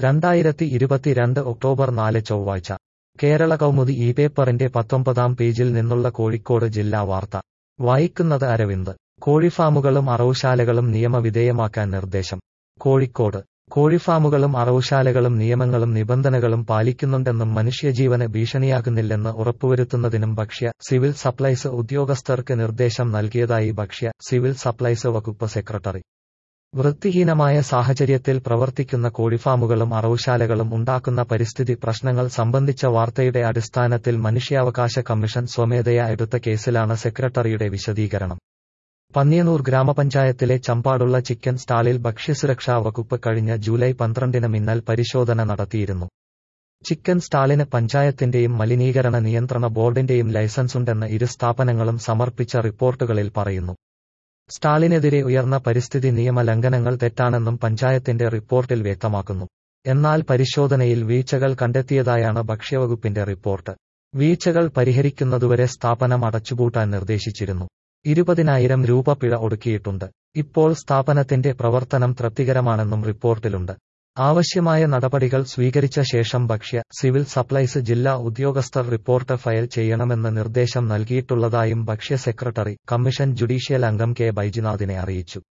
രണ്ടായിരത്തി ഇരുപത്തിരണ്ട് ഒക്ടോബർ നാല് ചൊവ്വാഴ്ച കേരള കൗമുദി ഈ പേപ്പറിന്റെ പത്തൊമ്പതാം പേജിൽ നിന്നുള്ള കോഴിക്കോട് ജില്ലാ വാർത്ത വായിക്കുന്നത് അരവിന്ദ് കോഴിഫാമുകളും അറവുശാലകളും നിയമവിധേയമാക്കാൻ നിർദ്ദേശം കോഴിക്കോട് കോഴിഫാമുകളും അറവുശാലകളും നിയമങ്ങളും നിബന്ധനകളും പാലിക്കുന്നുണ്ടെന്നും മനുഷ്യജീവന് ഭീഷണിയാകുന്നില്ലെന്ന് ഉറപ്പുവരുത്തുന്നതിനും ഭക്ഷ്യ സിവിൽ സപ്ലൈസ് ഉദ്യോഗസ്ഥർക്ക് നിർദ്ദേശം നൽകിയതായി ഭക്ഷ്യ സിവിൽ സപ്ലൈസ് വകുപ്പ് സെക്രട്ടറി വൃത്തിഹീനമായ സാഹചര്യത്തിൽ പ്രവർത്തിക്കുന്ന കോഴിഫാമുകളും അറവുശാലകളും ഉണ്ടാക്കുന്ന പരിസ്ഥിതി പ്രശ്നങ്ങൾ സംബന്ധിച്ച വാർത്തയുടെ അടിസ്ഥാനത്തിൽ മനുഷ്യാവകാശ കമ്മീഷൻ സ്വമേധയാ എടുത്ത കേസിലാണ് സെക്രട്ടറിയുടെ വിശദീകരണം പന്നിയന്നൂർ ഗ്രാമപഞ്ചായത്തിലെ ചമ്പാടുള്ള ചിക്കൻ സ്റ്റാളിൽ ഭക്ഷ്യസുരക്ഷാ വകുപ്പ് കഴിഞ്ഞ ജൂലൈ പന്ത്രണ്ടിന് മിന്നൽ പരിശോധന നടത്തിയിരുന്നു ചിക്കൻ സ്റ്റാളിന് പഞ്ചായത്തിന്റെയും മലിനീകരണ നിയന്ത്രണ ബോർഡിന്റെയും ലൈസൻസുണ്ടെന്ന് ഇരു സ്ഥാപനങ്ങളും സമർപ്പിച്ച റിപ്പോർട്ടുകളിൽ പറയുന്നു സ്റ്റാലിനെതിരെ ഉയർന്ന പരിസ്ഥിതി നിയമ ലംഘനങ്ങൾ തെറ്റാണെന്നും പഞ്ചായത്തിന്റെ റിപ്പോർട്ടിൽ വ്യക്തമാക്കുന്നു എന്നാൽ പരിശോധനയിൽ വീഴ്ചകൾ കണ്ടെത്തിയതായാണ് ഭക്ഷ്യവകുപ്പിന്റെ റിപ്പോർട്ട് വീഴ്ചകൾ പരിഹരിക്കുന്നതുവരെ സ്ഥാപനം അടച്ചുപൂട്ടാൻ നിർദ്ദേശിച്ചിരുന്നു ഇരുപതിനായിരം രൂപ പിഴ ഒടുക്കിയിട്ടുണ്ട് ഇപ്പോൾ സ്ഥാപനത്തിന്റെ പ്രവർത്തനം തൃപ്തികരമാണെന്നും റിപ്പോർട്ടിലുണ്ട് ആവശ്യമായ നടപടികൾ സ്വീകരിച്ച ശേഷം ഭക്ഷ്യ സിവിൽ സപ്ലൈസ് ജില്ലാ ഉദ്യോഗസ്ഥർ റിപ്പോർട്ട് ഫയൽ ചെയ്യണമെന്ന് നിർദ്ദേശം നൽകിയിട്ടുള്ളതായും ഭക്ഷ്യ സെക്രട്ടറി കമ്മീഷൻ ജുഡീഷ്യൽ അംഗം കെ ബൈജിനാഥിനെ അറിയിച്ചു